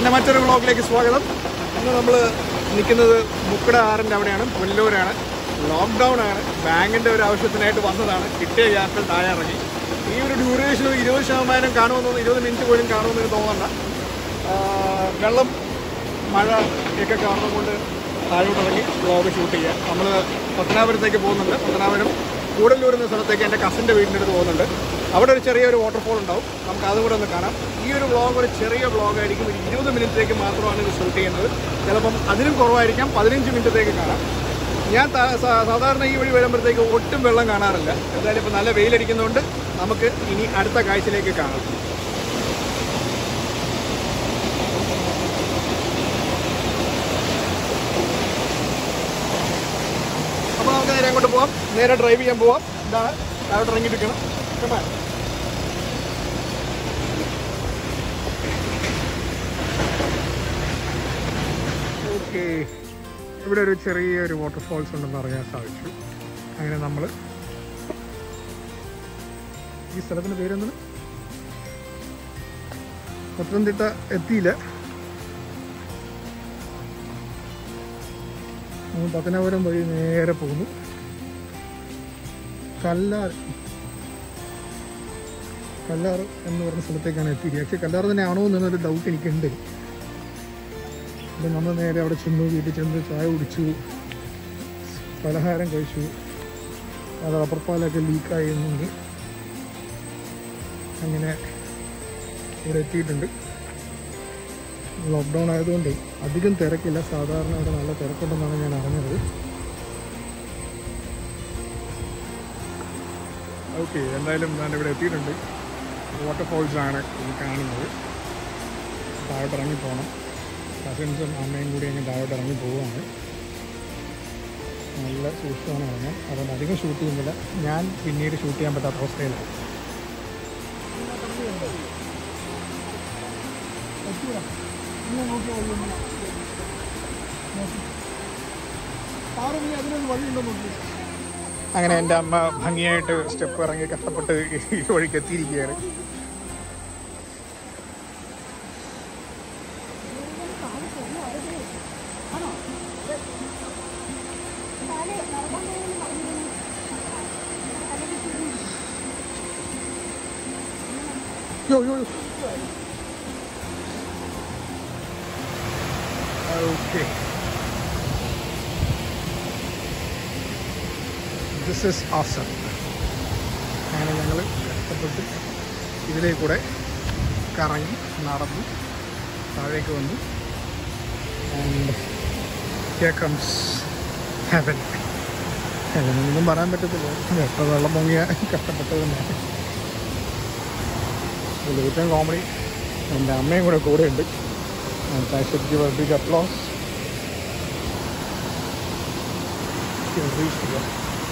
എൻ്റെ മറ്റൊരു വ്ളോഗിലേക്ക് സ്വാഗതം ഇന്ന് നമ്മൾ നിൽക്കുന്നത് മുക്കട ആറിൻ്റെ അവിടെയാണ് പുല്ലൂരാണ് ലോക്ക്ഡൗൺ ആണ് ബാങ്കിൻ്റെ ഒരു ആവശ്യത്തിനായിട്ട് വന്നതാണ് കിട്ടിയ ഗ്യാപ്പിൽ താഴെ ഇറങ്ങി ഈ ഒരു ഡ്യൂറേഷൻ ഒരു ഇരുപത് ശതമാനം കാണുമെന്നൊന്നും ഇരുപത് മിനിറ്റ് പോലും കാണുമെന്ന് എനിക്ക് തോന്നണ്ട ആ, വെള്ളം മഴ ഒക്കെ കാരണം കൊണ്ട് താഴോട്ട് ഇറങ്ങി വ്ളോഗ് ഷൂട്ട് ചെയ്യാൻ നമ്മൾ പത്തനാപുരത്തേക്ക് പോകുന്നുണ്ട് പത്തനാപുരം കൂടല്ലൂർ എന്ന സ്ഥലത്തേക്ക് എൻ്റെ കസിൻ്റെ വീടിൻ്റെ അടുത്ത് പോകുന്നുണ്ട് അവിടെ ഒരു ചെറിയൊരു വാട്ടർഫോൾ ഉണ്ടാവും നമുക്ക് അതും കൂടെ ഒന്ന് കാണാം ഈ ഒരു വ്ളോഗ് ഒരു ചെറിയ വ്ളോഗ് ആയിരിക്കും ഒരു ഇരുപത് മിനിറ്റത്തേക്ക് മാത്രമാണ് ഇത് ഷൂട്ട് ചെയ്യുന്നത് ചിലപ്പം അതിനും കുറവായിരിക്കാം പതിനഞ്ച് മിനിറ്റത്തേക്ക് കാണാം ഞാൻ ത- സാ- സാധാരണ ഈ വഴി വരുമ്പോഴത്തേക്ക് ഒട്ടും വെള്ളം കാണാറില്ല എന്തായാലും ഇപ്പോൾ നല്ല വെയിലടിക്കുന്നതുകൊണ്ട് നമുക്ക് ഇനി അടുത്ത കാഴ്ചയിലേക്ക് കാണാം അപ്പോൾ നമുക്ക് നേരെ അങ്ങോട്ട് പോവാം നേരെ ഡ്രൈവ് ചെയ്യാൻ പോവാം ഇതാണ് അവിടെ ഇറങ്ങിയിരിക്കണം Come on. ഓക്കെ ഇവിടെ ഒരു ചെറിയൊരു വാട്ടർഫോൾസ് ഉണ്ടെന്ന് അറിയാൻ സാധിച്ചു അങ്ങനെ നമ്മൾ ഈ സ്ഥലത്തിൻ്റെ പേരെന്താണ് പത്തനംതിട്ട എത്തിയില്ല നമ്മൾ പത്തനാപുരം വഴി നേരെ പോകുന്നു കല്ലാർ കല്ലാർ എന്ന് പറഞ്ഞ സ്ഥലത്തേക്കാണ് എത്തിയത് പക്ഷേ കല്ലാർ തന്നെ ആണോ എന്നൊരു ഡൗട്ട് എനിക്കുണ്ട് അപ്പം നമ്മൾ നേരെ അവിടെ ചെന്നു വീട്ടിൽ ചെന്ന് ചായ കുടിച്ചു പലഹാരം കഴിച്ചു അത് റബ്ബർ പാലൊക്കെ ലീക്കായിരുന്നുണ്ട് അങ്ങനെ ഇവിടെ എത്തിയിട്ടുണ്ട് ലോക്ക്ഡൗൺ ആയതുകൊണ്ട് അധികം തിരക്കില്ല സാധാരണ അവിടെ നല്ല തിരക്കുണ്ടെന്നാണ് ഞാൻ അറിഞ്ഞത് ഓക്കെ എന്തായാലും ഞാൻ ഇവിടെ എത്തിയിട്ടുണ്ട് വാട്ടർഫോൾസ് ആണ് ഇത് കാണുന്നത് താഴോട്ട് ഇറങ്ങി പോകണം കസിൻസും അമ്മയും കൂടി അങ്ങ് താഴോട്ട് ഇറങ്ങി പോവുകയാണ് നല്ല സൂക്ഷിച്ചാണ് ഇറങ്ങാൻ അതുകൊണ്ട് അധികം ഷൂട്ട് ചെയ്യുന്നില്ല ഞാൻ പിന്നീട് ഷൂട്ട് ചെയ്യാൻ പറ്റാത്ത അവസ്ഥയിലാണ് അങ്ങനെ എൻ്റെ അമ്മ ഭംഗിയായിട്ട് സ്റ്റെപ്പ് ഇറങ്ങി കഷ്ടപ്പെട്ട് ഈ വഴിക്ക് എത്തിയിരിക്കുകയാണ് യോ യോ ഓക്കെ ദിസ് ഇസ് awesome അങ്ങനെ ഞങ്ങൾ കഷ്ടപ്പെട്ട് ഇതിലേ കൂടെ കറങ്ങി നടന്നു താഴേക്ക് വന്നു ആൻഡ് ഹിയർ കംസ് ഹെവൻ ഹെവനൊന്നും പറയാൻ പറ്റത്തില്ല എപ്പോൾ വെള്ളം പൊങ്ങിയ കഷ്ടപ്പെട്ടത് തന്നെയാണ് ഇതിൽ ഏറ്റവും കോമഡി എൻ്റെ അമ്മയും കൂടെ കൂടെ ഉണ്ട് I should give a big applause. Give a big applause.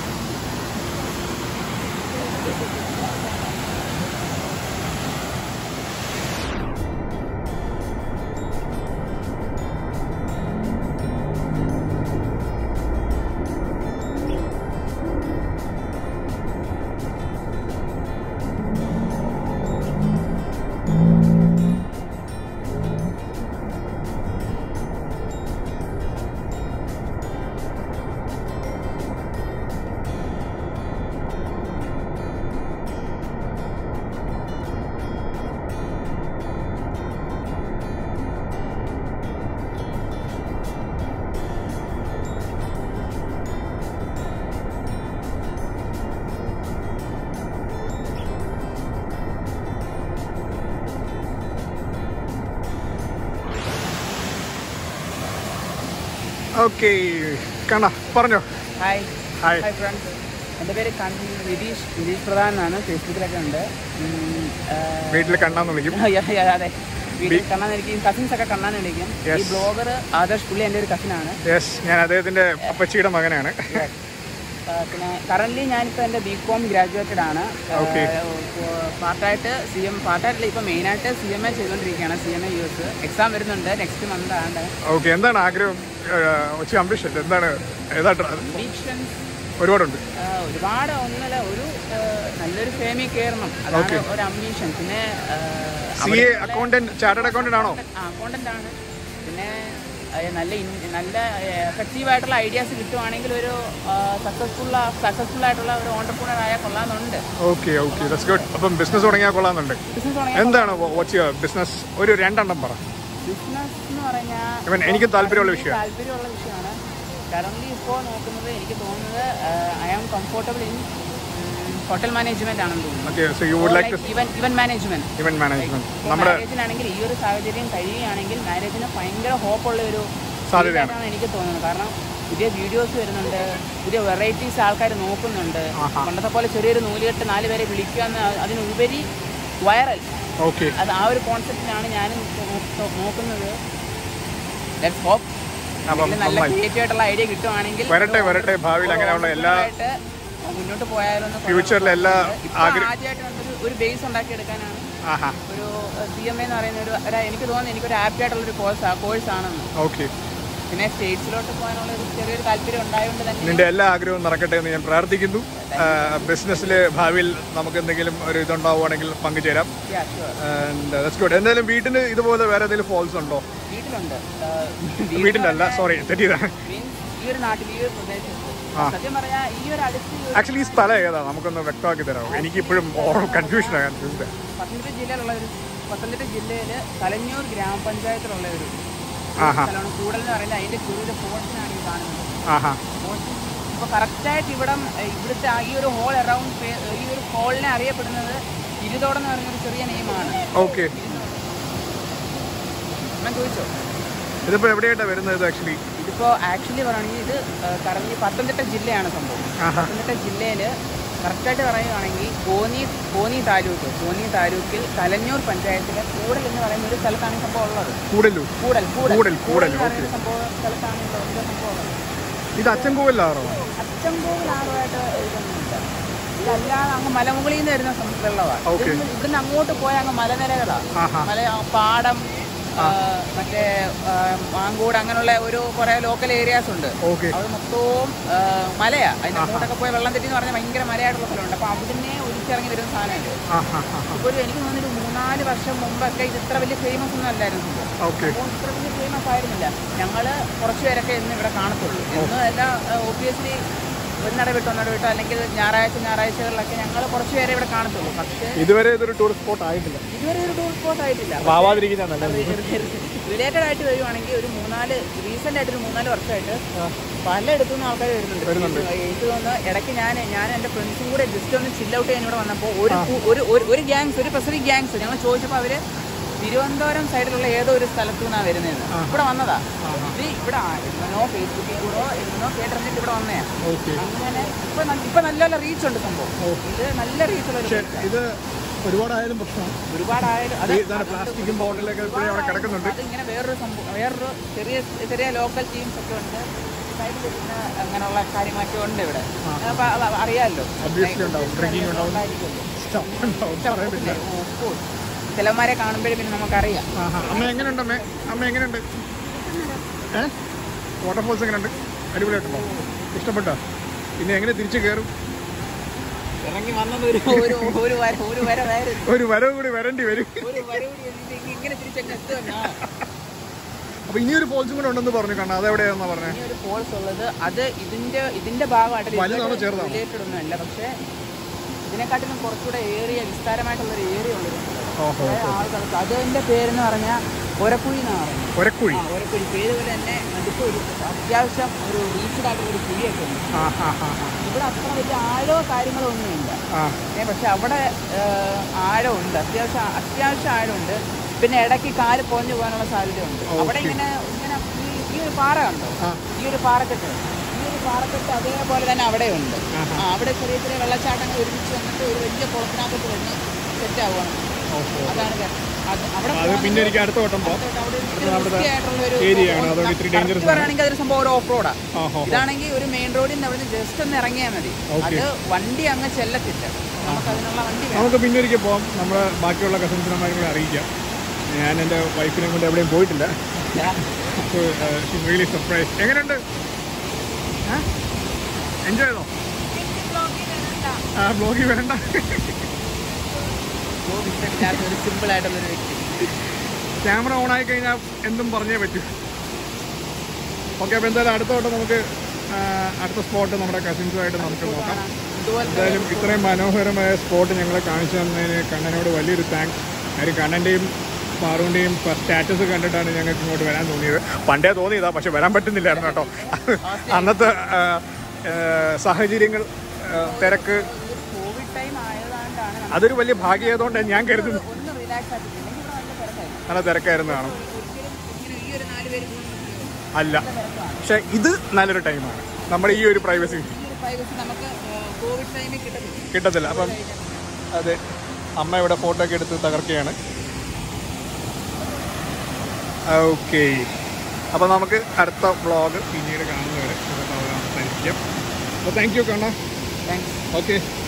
Okay കണ്ട പറഞ്ഞോ ഹായ് ഹായ് ഹായ് ഫ്രണ്ട്സ് എൻ്റെ പേര് കൺ വിതീഷ് വിതീഷ് പ്രധാൻ എന്നാണ് ഫേസ്ബുക്കിലൊക്കെ ഉണ്ട് ഉം, ആ, വീട്ടിൽ കണ്ടാന്ന് വിളിക്കും യാ, യാ, അതെ വീട്ടിൽ കണ്ണാൻ വിളിക്കും കസിൻസ് ഒക്കെ കണ്ണാൻ വിളിക്കും ഈ Yes. ബ്ലോഗർ ആദർശ് പുള്ളി എൻ്റെ ഒരു കസിനാണ് യെസ് ഞാൻ അദ്ദേഹത്തിൻ്റെ അപ്പച്ചിയുടെ മകനാണ് പിന്നെ കറൻ്റ്ലി ഞാനിപ്പോൾ എൻ്റെ ബി കോം ഗ്രാജുവേറ്റഡ് ആണ് Okay. പാർട്ടായിട്ട് സി എം പാർട്ടായിട്ടില്ല ഇപ്പോൾ മെയിനായിട്ട് സി എം എ ചെയ്തുകൊണ്ടിരിക്കുകയാണ് C M A U S exam വരുന്നുണ്ട് നെക്സ്റ്റ് മന്ത് ആണ് ഓക്കെ എന്താണ് ആഗ്രഹം വെച്ച് അംബിഷൻ എന്താണ് ഏതാ ഡ്ര- അംബീഷൻ ഒരുപാടുണ്ട് ആ, ഒരുപാട് ഒന്നല്ല ഒരു ആ, നല്ലൊരു ഫേമിൽ കയറണം അതാണ് Okay. ഒരു അംബീഷൻ പിന്നെ ആ, C A accountant chartered accountant ആണോ അക്കൗണ്ടന്റ് ആണ് പിന്നെ ആ, നല്ല ഇൻ- നല്ല എഫക്റ്റീവ് ആയിട്ടുള്ള ഐഡിയാസ് കിട്ടുവാണെങ്കിൽ ഒരു സക്സസ്ഫുൾ സക്സസ്ഫുൾ ആയിട്ടുള്ള ഒരു ഓണ്ടർപ്രണർ ആയാൽ കൊള്ളാമെന്നുണ്ട് ഓക്കെ ഓക്കെ ദറ്റ്സ് ഗുഡ് അപ്പം ബിസിനസ് തുടങ്ങിയാൽ കൊള്ളാമെന്നുണ്ട് ബിസിനസ് തുടങ്ങിയ എന്താണ് വാട്ട്സ് യുവർ ബിസിനസ് ഒരു രണ്ടെണ്ണം പറ ബിസിനസ് എന്ന് പറഞ്ഞാൽ ഇവൻ എനിക്ക് താല്പര്യമുള്ള വിഷയമാണ് താല്പര്യമുള്ള വിഷയമാണ് കറന്റ് ഇപ്പോൾ നോക്കുന്നത് എനിക്ക് തോന്നുന്നത് I am comfortable in hotel management ആണെന്ന് തോന്നുന്നു okay so you would like to event event management event management ഇപ്പോൾ നമ്മുടെ മാരേജിനാണെങ്കിൽ ഈ ഒരു സാഹചര്യം കഴിയുകയാണെങ്കിൽ മാരേജിന് ഭയങ്കര ഹോപ്പുള്ള ഒരു സാധ്യതയാണ്. ഫീൽഡായിട്ടാണ് എനിക്ക് തോന്നുന്നത് കാരണം പുതിയ വീഡിയോസ് വരുന്നുണ്ട് പുതിയ വെറൈറ്റീസ് ആൾക്കാർ നോക്കുന്നുണ്ട് ആഹാ. പണ്ടത്തെ പോലെ ചെറിയൊരു നൂലുകെട്ട് നാല് പേരെ വിളിക്കുക എന്ന് അതിനുപരി വൈറൽ ഓക്കെ അത് ആ ഒരു കോൺസെപ്റ്റിലാണ് ഞാൻ നോ- നോക്കുന്നത് ലെറ്റ്സ് ഹോപ്പ് അപ്പം നല്ല നന്നായി ക്രിയേറ്റീവ് ആയിട്ടുള്ള ഐഡിയ കിട്ടുവാണെങ്കിൽ വരട്ടെ വരട്ടെ ഭാവിയിൽ അങ്ങനെയുള്ള എല്ലാ ആയിട്ട് മുന്നോട്ട് പോയാലൊന്ന് ഫ്യൂച്ചറിലെ എല്ലാ ആഗ്ര- ആദ്യമായിട്ട് നമുക്കൊരു ഒരു ബേസ് ഉണ്ടാക്കിയെടുക്കാനാണ് ആഹാ ഒരു സി എം എന്ന് പറയുന്ന ഒരു ഒരു എനിക്ക് തോന്നുന്നു എനിക്കൊരു ആപ്റ്റ് ആയിട്ടുള്ള ഒരു കോഴ്സ് കോഴ്സ് ആണെന്ന് ഓക്കെ പിന്നെ സ്റ്റേറ്റ്സിലോട്ട് പോകാനുള്ള ഒരു ചെറിയൊരു താല്പര്യം ഉണ്ടായതുകൊണ്ട് തന്നെ നിന്റെ എല്ലാ ആഗ്രഹവും നടക്കട്ടെ എന്ന് ഞാൻ പ്രാർത്ഥിക്കുന്നു ബിസിനസ്സിൽ ഭാവിയിൽ നമുക്ക് എന്തെങ്കിലും ഒരു ഇതുണ്ടാവുകയാണെങ്കിൽ പങ്കുചേരാം Yeah, sure. ദാറ്റ്സ് ഗുഡ് എന്തായാലും വീട്ടിന് ഇതുപോലെ വേറെ എന്തെങ്കിലും ഫോൾസ് ഉണ്ടോ വീട്ടിലുണ്ട് വീട്ടിൻ്റെ അല്ല സോറി തെറ്റിയതാണ് മീൻസ് ഈ ഒരു നാട്ടിൽ ഈ ഒരു പ്രദേശത്ത് സത്യം പറഞ്ഞാൽ ഈ ഒരു അടുത്ത് ഈ ഒരു ആക്ച്വലി ഈ സ്ഥലം ഏതാ നമുക്കൊന്ന് വ്യക്തമാക്കി തരാമോ എനിക്കിപ്പോഴും ഓരോ കൺഫ്യൂഷൻ ആകാൻ പത്തനംതിട്ട ജില്ലയിലുള്ള ഒരു പത്തനംതിട്ട ജില്ലയിൽ കലഞ്ഞൂർ ഗ്രാമപഞ്ചായത്തിലുള്ള ഒരു ആഹാ സ്ഥലമാണ് കൂടൽ എന്ന് പറയുന്നത് അതിന്റെ ചെറിയൊരു പോർഷനാണ് ഈ കാണുന്നത് ആഹാ പോർഷൻ ഇപ്പോൾ കറക്റ്റായിട്ട് ഇവിടം ഏഹ്, ഇവിടുത്തെ ആ ഈ ഒരു ഹോൾ അറൗണ്ട് ഈ ഒരു ഹോളിനെ അറിയപ്പെടുന്നത് ഇരുതോടം എന്ന് പറയുന്ന ഒരു ചെറിയ നെയിമാണ് ഓക്കെ ഞാൻ ചോദിച്ചോ ഇതിപ്പോൾ എവിടെയായിട്ടാണ് വരുന്നത് ഇത് ആക്ച്വലി ഇതിപ്പോൾ ആക്ച്വലി പറയുകയാണെങ്കിൽ ഇത് കറങ്ങി പത്തനംതിട്ട ജില്ലയാണ് സംഭവം ആഹാ പത്തനംതിട്ട ജില്ലയിൽ കറക്റ്റായിട്ട് പറയുകയാണെങ്കിൽ കോന്നി കോന്നി താലൂക്ക് കോന്നി താലൂക്കിൽ കലഞ്ഞൂർ പഞ്ചായത്തിലെ കൂടൽ എന്ന് പറയുന്ന ഒരു സ്ഥലത്താണ് ഈ സംഭവം ഉള്ളത് കൂടല്ലൂർ കൂടൽ കൂടൽ, കൂടൽ, കൂടൽ എന്ന് പറയുന്ന സംഭവം സ്ഥലത്താണ് ഈ സംഭവം ഉള്ളത് ഇത് അച്ചൻകോവിലാറോ അച്ചൻകോവിൽ ആറുമായിട്ട് എഴുതുന്നുണ്ട് ഇതല്ലാതെ അങ്ങ് മലമുകളിൽ നിന്ന് വരുന്ന സം- വെള്ളമാണ് Okay. ഇവിടുന്ന് ഇവിടുന്ന് അങ്ങോട്ട് പോയ അങ്ങ് മലനിരകളാണ് ആഹാ മല പാടം ആ, മറ്റേ ആ, മാങ്കോട് അങ്ങനെയുള്ള ഒരു കുറെ ലോക്കൽ ഏരിയാസ് ഉണ്ട് ഓക്കെ അത് മൊത്തവും ആ, മലയാ അതിന്റെ അങ്ങോട്ടൊക്കെ പോയ വെള്ളം തെറ്റി എന്ന് പറഞ്ഞാൽ ഭയങ്കര മലയായിട്ടുള്ള സ്ഥലമുണ്ട് അപ്പൊ അവിടുന്ന് ഒലിച്ചിറങ്ങി വരുന്ന സാധനമുണ്ട് ആഹാ ഇപ്പോൾ ഒരു എനിക്ക് തോന്നുന്നു ഒരു മൂന്നാല് വർഷം മുമ്പൊക്കെ ഇത് ഇത്ര വലിയ ഫേമസ് ഒന്നും അല്ലായിരുന്നു സംഭവം. ഓക്കെ അപ്പോൾ ഇത്ര വലിയ ഫേമസ് ആയിരുന്നില്ല ഞങ്ങള് കുറച്ച് പേരൊക്കെ ഇന്ന് ഇവിടെ കാണത്തുള്ളൂ ഇന്ന് എല്ലാം ഒബ്വിയസ്ലി ഒരു നട വിട്ടോ നട വിട്ടോ അല്ലെങ്കിൽ ഞായറാഴ്ച ഞായറാഴ്ചകളിലൊക്കെ ഞങ്ങൾ കുറച്ച് പേരെ ഇവിടെ കാണത്തുള്ളൂ പക്ഷേ ഇതുവരെ ഇതൊരു ടൂറിസ്റ്റ് സ്പോട്ട് ആയിട്ടില്ല ഇതുവരെ ഒരു ടൂർ സ്പോട്ട് ആയിട്ടില്ല അപ്പോൾ ആവാതിരിക്കുന്ന നല്ലത് റിലേറ്റഡ് ആയിട്ട് വരുവാണെങ്കിൽ ഒരു മൂന്നാല് റീസെന്റ് ആയിട്ട് ഒരു മൂന്നാല് വർഷമായിട്ട് പലയിടത്തു നിന്ന് ആൾക്കാർ വരുന്നുണ്ട് എനിക്ക് തോന്നുന്നു ഇടയ്ക്ക് ഞാൻ ഞാൻ എൻ്റെ ഫ്രണ്ട്സും കൂടെ ജസ്റ്റ് ഒന്ന് ചില്ല ഔട്ട് ചെയ്യാൻ ഇവിടെ വന്നപ്പോൾ ഒരു കു- ഒരു ഒരു- ഒരു ഗ്യാങ്സ് ഒരു പെസഫിക് ഗ്യാങ്സ് ഞങ്ങൾ ചോദിച്ചപ്പോൾ അവര് തിരുവനന്തപുരം സൈഡിലുള്ള ഏതോ ഒരു സ്ഥലത്തു നിന്നാണ് വരുന്നത് ഇവിടെ വന്നതാ ഇത് ഇവിടെ എഴുന്നോ ഫേസ്ബുക്കിൽ കൂടെ എഴുന്നോ കേട്ടിരുന്നിട്ട് ഇവിടെ വന്നേ ഓക്കെ അങ്ങനെ ഇപ്പൊ ന- ഇപ്പൊ നല്ല നല്ല റീച്ച് ഉണ്ട് സംഭവം ഇത് നല്ല റീച്ച് ഉള്ള ഒരു പക്ഷേ ഇത് ഒരുപാടായാലും പ്രശ്നമാണ് ഒരുപാടായാലും അത് ഇതാണ് പ്ലാസ്റ്റിക്കും ബോട്ടിലൊക്കെ ഇപ്പോഴും അവിടെ കിടക്കുന്നുണ്ട് അതിങ്ങനെ വേറൊരു സംഭവം വേറൊരു ചെറിയ ചെറിയ ലോക്കൽ ടീംസ് ഒക്കെ ഉണ്ട് സൈഡിൽ വരുന്ന അങ്ങനെയുള്ള കാര്യങ്ങളൊക്കെ ഉണ്ട് ഇവിടെ അപ്പൊ അത് അറിയാമല്ലോ Obviously ഉണ്ടാവും. Drinking ഉണ്ടാവും. ഉണ്ടായിരിക്കുമല്ലോ. Stuff ഉണ്ടാവും. പറയാൻ പറ്റില്ല. ഓ, of course. ചിലന്മാരെ കാണുമ്പോഴേ പിന്നെ നമുക്കറിയാം ആഹാ. അമ്മ എങ്ങനെയുണ്ട് അമ്മ അമ്മ എങ്ങനെയുണ്ട് ഏ വാട്ടർഫോൾസ് എങ്ങനെയുണ്ട് അടിപൊളിയായിട്ടുണ്ടോ ഇഷ്ടപ്പെട്ടോ പിന്നെ എങ്ങനെ തിരിച്ചു കയറും ഇറങ്ങി വന്നത് ഒരു ഒരു ഒരു വര ഒരു വര വേറെ ഒരു വരവ് കൂടി വരേണ്ടി വരും ഒരു വര കൂടി ഇത് ഇങ്ങനെ തിരിച്ചങ്ങ് എത്തുമെന്നാ അപ്പൊ ഇനിയൊരു ഫോൾസും കൂടെ ഉണ്ടെന്ന് പറഞ്ഞു കണ്ണ അതെവിടെയാണെന്നാ പറഞ്ഞേ ഇനി ഒരു ഫോൾസ് ഉള്ളത് അത് ഇതിന്റെ ഇതിന്റെ ഭാഗമായിട്ട് വലുതാണോ ചെറുതാണോ? റിലേറ്റഡ് ഒന്നും അല്ല പക്ഷേ ഇതിനെക്കാട്ടിലും കുറച്ചുകൂടെ ഏറിയ വിസ്താരമായിട്ടുള്ള ഒരു ഏരിയ ഉള്ളത് ഓഹോ കുറേ ആളുകൾക്ക് അതിന്റെ പേരെന്ന് പറഞ്ഞാൽ ഒരക്കുഴി എന്നാണ് പറയുന്നത് ഒരക്കുഴി ആ ഒരക്കുഴി പേര് പോലെ തന്നെ അടുത്ത് ഒരു അത്യാവശ്യം ഒരു റീച്ച്ഡ് ആയിട്ടുള്ള ഒരു കുഴിയൊക്കെ ഉണ്ട് ആ ഹാ ഹാ ഹാ ഇവിടെ അത്ര വലിയ ആഴോ കാര്യങ്ങളോ ഒന്നുമില്ല ആ ഏ, പക്ഷെ അവിടെ ഏഹ്, ആഴമുണ്ട് അത്യാവശ്യം അത്യാവശ്യം ആഴമുണ്ട് പിന്നെ ഇടയ്ക്ക് കാല് പൊഞ്ഞു പോകാനുള്ള സാധ്യതയുണ്ട് അവിടെ ഇങ്ങനെ ഇങ്ങനെ ഈ ഈ ഒരു പാറ കണ്ടോ ആ. ഈ ഒരു പാറക്കെട്ട് ഈ ഒരു പാറക്കെട്ട് അതേപോലെ തന്നെ അവിടെയുണ്ട് ആ അവിടെ ചെറിയ ചെറിയ വെള്ളച്ചാട്ടങ്ങൾ ഒരുമിച്ച് വന്നിട്ട് ഒരു വലിയ കുളത്തിനകത്ത് വന്ന് സെറ്റ് ആവുകയാണ് ഓഹോ അതാണ് ക- അത് അവിടെ അത് പിന്നെ എനിക്ക് അടുത്ത വട്ടം പോവാം പോകാനായിട്ട് അവിടെ ഒരു അത് അവിടുത്തെ വൃത്തിയായിട്ടുള്ള ഒരു area ആണ്. അതുകൊണ്ട് ഇത്തിരി dangerous correct പറയുകയാണെങ്കിൽ അതൊരു സംഭവം ഒരു ഓഫ് റോഡാ ആഹോ ഇതാണെങ്കിൽ ഒരു മെയിൻ റോഡിൽ നിന്ന് അവിടെ ജസ്റ്റ് ഒന്ന് ഇറങ്ങിയാൽ മതി Okay. അത് വണ്ടി അങ്ങ് ചെല്ലത്തില്ല നമുക്ക് അതിനുള്ള വണ്ടി വേണം നമുക്ക് പിന്നെ ഒരിക്കൽ പോവാം നമ്മുടെ ബാക്കിയുള്ള കസിൻസിനമാരും കൂടെ അറിയിക്കാം ഞാൻ എൻ്റെ വൈഫിനെ കൊണ്ട് എവിടെയും പോയിട്ടില്ല സോ റിയലി സർപ്രൈസ് എങ്ങനെയുണ്ട് എൻജോയ് ചെയ്തോ ആ ബ്ലോഗിൽ വേണ്ട ബ്ലോഗ് ഇഷ്ടമില്ലാത്ത ഒരു സിമ്പിൾ ആയിട്ടുള്ള ഒരു വ്യക്തി ക്യാമറ ഓൺ ആയി കഴിഞ്ഞാൽ എന്തും പറഞ്ഞേ പറ്റൂ ഓക്കെ അപ്പോൾ എന്തായാലും അടുത്ത വട്ടം നമുക്ക് ആ, അടുത്ത സ്പോട്ട് നമ്മുടെ കസിൻസുമായിട്ട് നമുക്ക് നോക്കാം ഇതുപോലെ എന്തായാലും ഇത്രയും മനോഹരമായ സ്പോട്ട് ഞങ്ങളെ കാണിച്ചു തന്നതിന് കണ്ണനോട് വലിയൊരു താങ്ക്സ് കാര്യം കണ്ണൻ്റെയും പാറുവിൻ്റെയും സ്റ്റാറ്റസ് കണ്ടിട്ടാണ് ഞങ്ങൾക്ക് ഇങ്ങോട്ട് വരാൻ തോന്നിയത് പണ്ടേ തോന്നിയതാ പക്ഷെ വരാൻ പറ്റുന്നില്ലായിരുന്നു കേട്ടോ അന്നത്തെ ആ, ആ, സാഹചര്യങ്ങൾ ആ, തിരക്ക് കോവിഡ് ടൈം ആയതുകൊണ്ടാണ് നമുക്ക് അതൊരു വലിയ ഭാഗ്യമായതുകൊണ്ട് ഞാൻ കരുതുന്നു ഒന്ന് റിലാക്സ് ആക്കി ഇല്ലെങ്കിൽ ഇവിടെ നല്ല തിരക്കായിരുന്നു നല്ല തിരക്കായിരുന്നു കാണും ഒരിക്കലും ഇങ്ങനെ ഈ ഒരു നാല് പേര് പോകുന്ന അല്ല പക്ഷെ ഇത് നല്ലൊരു ടൈമാണ് നമ്മുടെ ഈ ഒരു പ്രൈവസി ഈ ഒരു പ്രൈവസി നമുക്ക് കോവിഡ് ടൈമിൽ കിട്ടത്തില്ല കിട്ടത്തില്ല അപ്പം അതെ അമ്മ ഇവിടെ ഫോട്ടോ ഒക്കെ എടുത്ത് തകർക്കുകയാണ് ഓക്കെ അപ്പം നമുക്ക് അടുത്ത വ്ളോഗ് പിന്നീട് കാണുന്നവരെ നമുക്ക് അവസാനിപ്പിക്കാം അപ്പോൾ താങ്ക് യു കണ്ണ താങ്ക്സ് ഓക്കെ